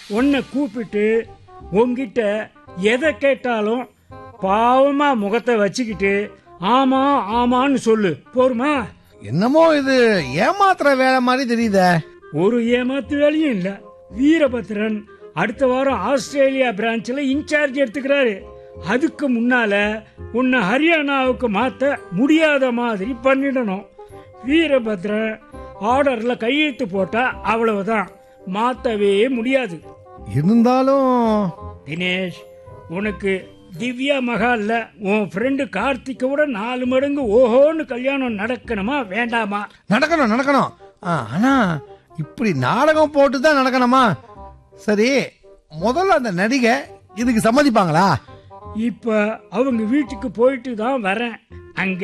உன்னை கூப்பிட்டு உன்கிட்ட எதை கேட்டாலும் பாவமா முகத்தை வச்சுக்கிட்டு ஆமா ஆமான்னு சொல்லு போருமா என்னமோ இது ஏமாத்துற வேலை மாதிரி தெரியுதே ஒரு ஏமாத்து வேலையும் இல்ல வீரபத்ரன் அடுத்த வாரம் ஆஸ்திரேலியா பிரான்ச்ல இன்சார்ஜ் எடுத்துக்கிறாரு அதுக்கு முன்னால உன்னை ஹரியானாவுக்கு மாத்த முடியாத மாதிரி பண்ணிடணும் வீரபத்ரன் ஆர்டர்ல கையெழுத்து போட்டா அவ்வளவுதான் மாத்தவே முடியாது இருந்தாலும் தினேஷ் உனக்கு திவ்யா மகால்ல உன் ஃப்ரெண்டு கார்த்திக்கோட நாலு மடங்கு ஓஹோன்னு கல்யாணம் நடக்கணுமா வேண்டாமா நடக்கணும் நடக்கணும் ஆ, ஆனா இப்படி நாடகம் போட்டு தான் நடக்கணுமா சரி முதல்ல அந்த நடிகை இதுக்கு சம்மதிப்பாங்களா இப்ப அவங்க வீட்டுக்கு போயிட்டு தான் வரேன் அங்க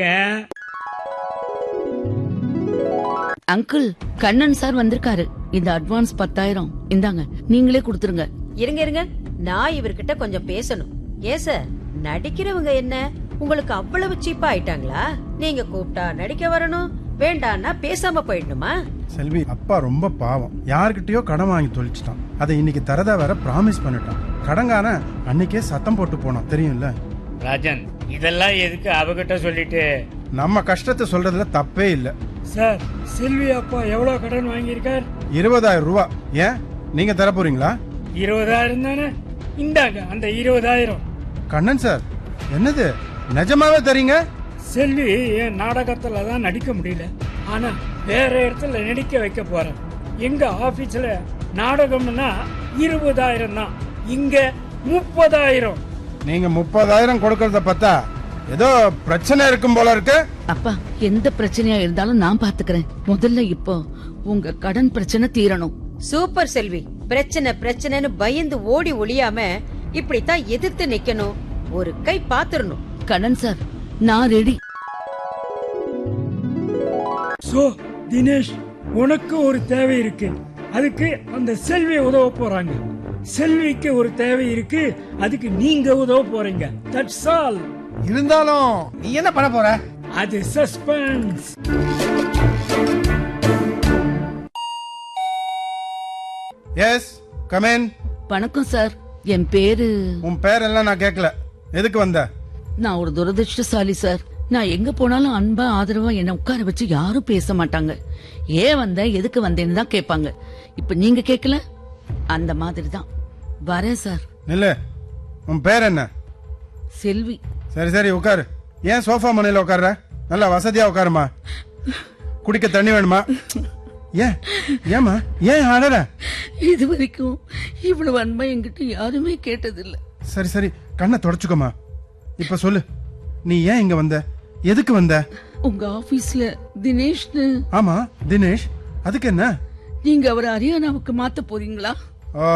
அங்கிள் கண்ணன் சார் வந்திருக்காரு இந்த அட்வான்ஸ் பத்தாயிரம் இந்தாங்க நீங்களே கொடுத்துருங்க இருங்க இருங்க நான் இவர்கிட்ட கொஞ்சம் பேசணும் ஏன் சார் நடிக்கிறவங்க என்ன உங்களுக்கு அவ்வளவு சீப்பா ஆயிட்டாங்களா நீங்க கூப்பிட்டா நடிக்க வரணும் வேண்டான்னா பேசாம போயிடணுமா செல்வி அப்பா ரொம்ப பாவம் யார்கிட்டயோ கடன் வாங்கி தொலைச்சிட்டான் அதை இன்னைக்கு தரதா வேற பிராமிஸ் பண்ணிட்டான் கடங்கான அன்னைக்கே சத்தம் போட்டு போனான் தெரியும்ல ராஜன் இதெல்லாம் எதுக்கு அவகிட்ட சொல்லிட்டு நம்ம கஷ்டத்தை சொல்றதுல தப்பே இல்ல சார் செல்வி அப்பா எவ்வளவு கடன் வாங்கியிருக்கார் இருபதாயிரம் ரூபா ஏன் நீங்க தர போறீங்களா இருபதாயிரம் தானே இந்தாங்க அந்த இருபதாயிரம் கண்ணன் சார் என்னது நிஜமாவே தரீங்க செல்வி என் நாடகத்துல தான் நடிக்க முடியல ஆனா வேற இடத்துல நடிக்க வைக்க போறேன் எங்க ஆபீஸ்ல நாடகம்னா இருபதாயிரம் தான் இங்க முப்பதாயிரம் நீங்க முப்பதாயிரம் கொடுக்கறத பார்த்தா ஏதோ பிரச்சனை இருக்கும் போல இருக்கு அப்பா எந்த பிரச்சனையா இருந்தாலும் நான் பாத்துக்கிறேன் முதல்ல இப்போ உங்க கடன் பிரச்சனை தீரணும் சூப்பர் செல்வி பிரச்சனை பிரச்சனைன்னு பயந்து ஓடி ஒளியாம இப்படித்தான் எதிர்த்து நிக்கணும் ஒரு கை பாத்துறணும் கண்ணன் சார் நான் ரெடி சோ தினேஷ் உனக்கு ஒரு தேவை இருக்கு அதுக்கு அந்த செல்வி உதவ போறாங்க செல்விக்கு ஒரு தேவை இருக்கு அதுக்கு நீங்க உதவ போறீங்க தட்ஸ் ஆல் இருந்தாலும் நீ என்ன பண்ண போற அது சஸ்பென்ஸ் எஸ் கமேன் வணக்கம் சார் என் பேரு உன் பேரெல்லாம் நான் கேட்கல எதுக்கு வந்த நான் ஒரு துரதிருஷ்டசாலி சார் நான் எங்க போனாலும் அன்பா ஆதரவா என்ன உட்கார வச்சு யாரும் பேச மாட்டாங்க ஏன் வந்தேன் எதுக்கு வந்தேன்னு தான் கேட்பாங்க இப்ப நீங்க கேட்கல அந்த மாதிரி தான் வரேன் சார் நில்லு உன் பேர் என்ன செல்வி சரி சரி உட்காரு ஏன் சோஃபா மனையில உட்கார்ற நல்லா வசதியா உட்காருமா குடிக்க தண்ணி வேணுமா ஏன் ஏமா ஏன் அழற இது வரைக்கும் இவ்வளவு அன்பா என்கிட்ட யாருமே கேட்டதில்ல சரி சரி கண்ணை தொடச்சுக்கோமா இப்ப சொல்லு நீ ஏன் இங்க வந்த எதுக்கு வந்த உங்க ஆபீஸ்ல தினேஷ்னு ஆமா தினேஷ் அதுக்கு என்ன நீங்க அவரை ஹரியானாவுக்கு மாத்த போறீங்களா ஓ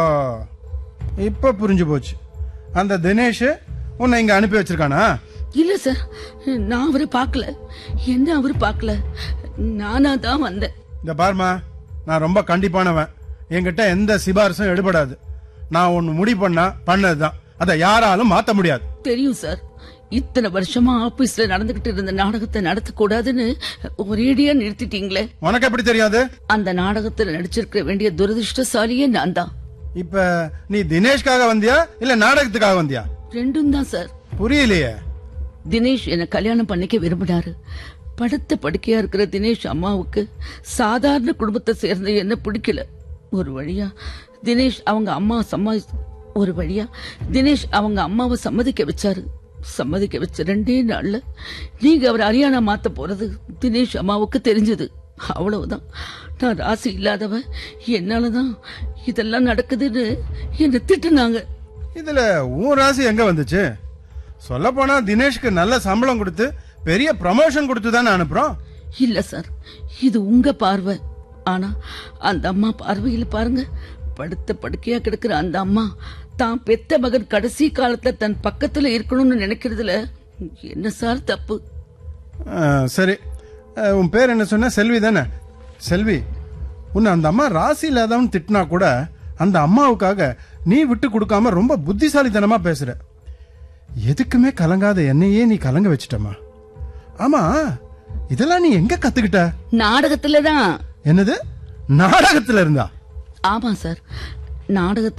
இப்ப புரிஞ்சு போச்சு அந்த தினேஷ் உன்னை இங்க அனுப்பி வச்சிருக்கானா இல்ல சார் நான் அவரை பார்க்கல என்ன அவரு பார்க்கல நானா தான் வந்தேன் இந்த பாருமா நான் ரொம்ப கண்டிப்பானவன் என்கிட்ட எந்த சிபாரிசும் எடுபடாது நான் ஒன்னு முடிவு பண்ணா பண்ணதுதான் அதை யாராலும் மாத்த முடியாது தெரியும் சார் இத்தனை வருஷமா ஆபீஸ்ல நடந்துகிட்டு இருந்த நாடகத்தை நடத்த கூடாதுன்னு ஒரேடியா நிறுத்திட்டீங்களே உனக்கு எப்படி தெரியாது அந்த நாடகத்துல நடிச்சிருக்க வேண்டிய துரதிருஷ்டசாலியே நான் தான் இப்ப நீ தினேஷ்காக வந்தியா இல்ல நாடகத்துக்காக வந்தியா ரெண்டும் தான் சார் புரியலையே தினேஷ் என்ன கல்யாணம் பண்ணிக்க விரும்பினாரு படுத்த படுக்கையா இருக்கிற தினேஷ் அம்மாவுக்கு சாதாரண குடும்பத்தை சேர்ந்த என்ன பிடிக்கல ஒரு வழியா தினேஷ் அவங்க அம்மா சம்மதி ஒரு வழியா தினேஷ் அவங்க அம்மாவை சம்மதிக்க வச்சாரு சம்மதிக்க வச்ச ரெண்டே நாள்ல நீங்க அவர் ஹரியானா மாத்த போறது தினேஷ் அம்மாவுக்கு தெரிஞ்சது அவ்வளவுதான் நான் ராசி இல்லாதவ என்னாலதான் இதெல்லாம் நடக்குதுன்னு என்ன திட்டுனாங்க இதுல உன் ராசி எங்க வந்துச்சு சொல்ல போனா தினேஷ்க்கு நல்ல சம்பளம் கொடுத்து பெரிய ப்ரமோஷன் கொடுத்து தானே அனுப்புறோம் இல்ல சார் இது உங்க பார்வை ஆனா அந்த அம்மா பார்வையில பாருங்க படுத்த படுக்கையா கிடக்குற அந்த அம்மா தான் பெத்த மகன் கடைசி காலத்துல தன் பக்கத்துல இருக்கணும்னு நினைக்கிறதுல என்ன சார் தப்பு ஆ, சரி ஆ, உன் பேர் என்ன சொன்ன செல்வி தானே செல்வி உன்னை அந்த அம்மா ராசி இல்லாதவன் திட்டினா கூட அந்த அம்மாவுக்காக நீ விட்டு கொடுக்காம ரொம்ப புத்திசாலித்தனமா பேசுற எதுக்குமே கலங்காத என்னையே நீ கலங்க வச்சிட்டமா ஆமா இதெல்லாம் நீ எங்க கத்துக்கிட்ட நாடகத்துல தான் என்னது நாடகத்துல இருந்தா ஆமா சார் நாடகத்துல